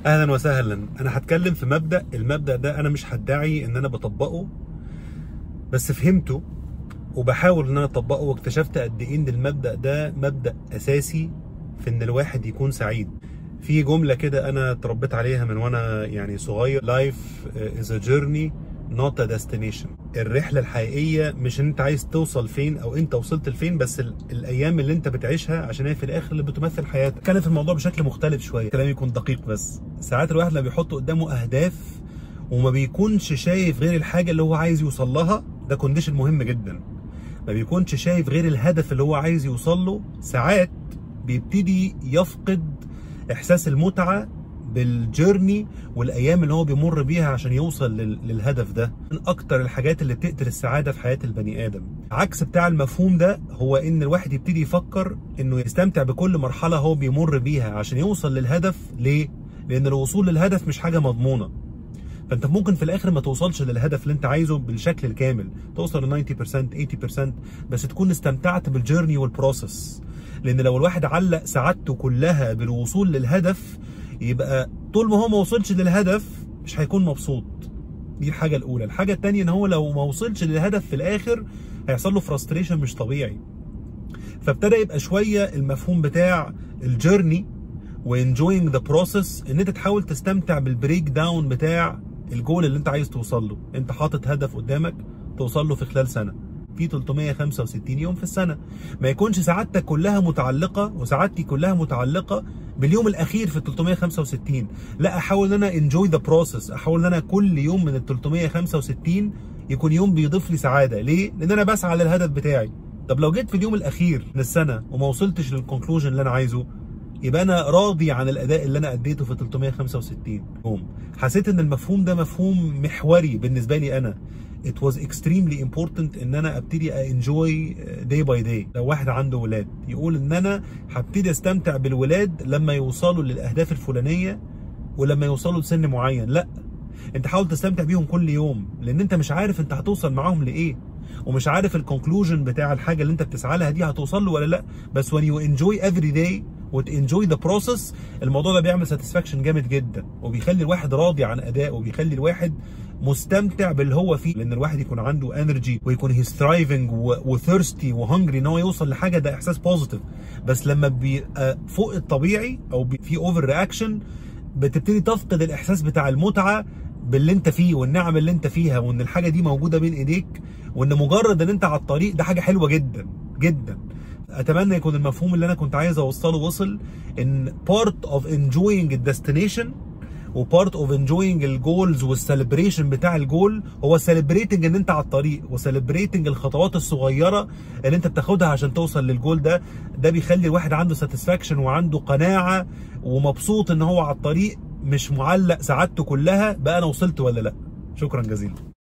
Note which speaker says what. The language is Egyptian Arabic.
Speaker 1: اهلا وسهلا انا هتكلم في مبدا المبدا ده انا مش هدعي ان انا بطبقه بس فهمته وبحاول ان انا اطبقه واكتشفت قد ايه ان المبدا ده مبدا اساسي في ان الواحد يكون سعيد في جمله كده انا اتربيت عليها من وانا يعني صغير life is a journey not a destination الرحله الحقيقيه مش ان انت عايز توصل فين او انت وصلت لفين بس ال- الايام اللي انت بتعيشها عشان هي في الاخر اللي بتمثل حياتك كان في الموضوع بشكل مختلف شويه كلامي يكون دقيق بس ساعات الواحد لما بيحط قدامه اهداف وما بيكونش شايف غير الحاجه اللي هو عايز يوصل لها ده كونديشن مهم جدا ما بيكونش شايف غير الهدف اللي هو عايز يوصل له ساعات بيبتدي يفقد احساس المتعه بالجيرني والايام اللي هو بيمر بيها عشان يوصل لل- للهدف ده من اكتر الحاجات اللي بتقتل السعاده في حياه البني ادم عكس بتاع المفهوم ده هو ان الواحد يبتدي يفكر انه يستمتع بكل مرحله هو بيمر بيها عشان يوصل للهدف ليه لان الوصول للهدف مش حاجه مضمونه فانت ممكن في الاخر ما توصلش للهدف اللي انت عايزه بالشكل الكامل توصل ل 90% 80% بس تكون استمتعت بالجيرني والبروسيس لان لو الواحد علق سعادته كلها بالوصول للهدف يبقى طول ما هو ما وصلش للهدف مش هيكون مبسوط دي الحاجه الاولى الحاجه الثانيه ان هو لو ما وصلش للهدف في الاخر هيحصل له فرستريشن مش طبيعي فابتدى يبقى شويه المفهوم بتاع الجيرني وانجوينج ذا بروسيس ان انت تحاول تستمتع بالبريك داون بتاع الجول اللي انت عايز توصل له انت حاطط هدف قدامك توصل له في خلال سنه في 365 يوم في السنه ما يكونش سعادتك كلها متعلقه وسعادتي كلها متعلقه باليوم الاخير في ال 365 لا احاول ان انا انجوي ذا بروسيس احاول ان انا كل يوم من ال 365 يكون يوم بيضيف لي سعاده ليه لان انا بسعى للهدف بتاعي طب لو جيت في اليوم الاخير من السنه وما وصلتش للكونكلوجن اللي انا عايزه يبقى انا راضي عن الاداء اللي انا اديته في 365 يوم حسيت ان المفهوم ده مفهوم محوري بالنسبه لي انا it was extremely important ان انا ابتدي انجوي day by day لو واحد عنده ولاد يقول ان انا هبتدي استمتع بالولاد لما يوصلوا للاهداف الفلانيه ولما يوصلوا لسن معين لا انت حاول تستمتع بيهم كل يوم لان انت مش عارف انت هتوصل معاهم لايه ومش عارف الكونكلوجن بتاع الحاجه اللي انت بتسعى لها دي هتوصل له ولا لا بس when you enjoy every day وتنجوي ذا بروسيس الموضوع ده بيعمل ساتسفاكشن جامد جدا وبيخلي الواحد راضي عن اداء وبيخلي الواحد مستمتع باللي هو فيه لان الواحد يكون عنده انرجي ويكون هي سترايفنج وثيرستي وهنجري ان هو يوصل لحاجه ده احساس بوزيتيف بس لما بيبقى فوق الطبيعي او بي- في اوفر رياكشن بتبتدي تفقد الاحساس بتاع المتعه باللي انت فيه والنعم اللي انت فيها وان الحاجه دي موجوده بين ايديك وان مجرد ان انت على الطريق ده حاجه حلوه جدا جدا اتمنى يكون المفهوم اللي انا كنت عايز اوصله وصل ان part of enjoying الديستنيشن وبارت اوف انجوينج الجولز والسليبريشن بتاع الجول هو سيلبريتنج ان انت على الطريق وسيلبريتنج الخطوات الصغيره اللي انت بتاخدها عشان توصل للجول ده ده بيخلي الواحد عنده ساتسفاكشن وعنده قناعه ومبسوط ان هو على الطريق مش معلق سعادته كلها بقى انا وصلت ولا لا شكرا جزيلا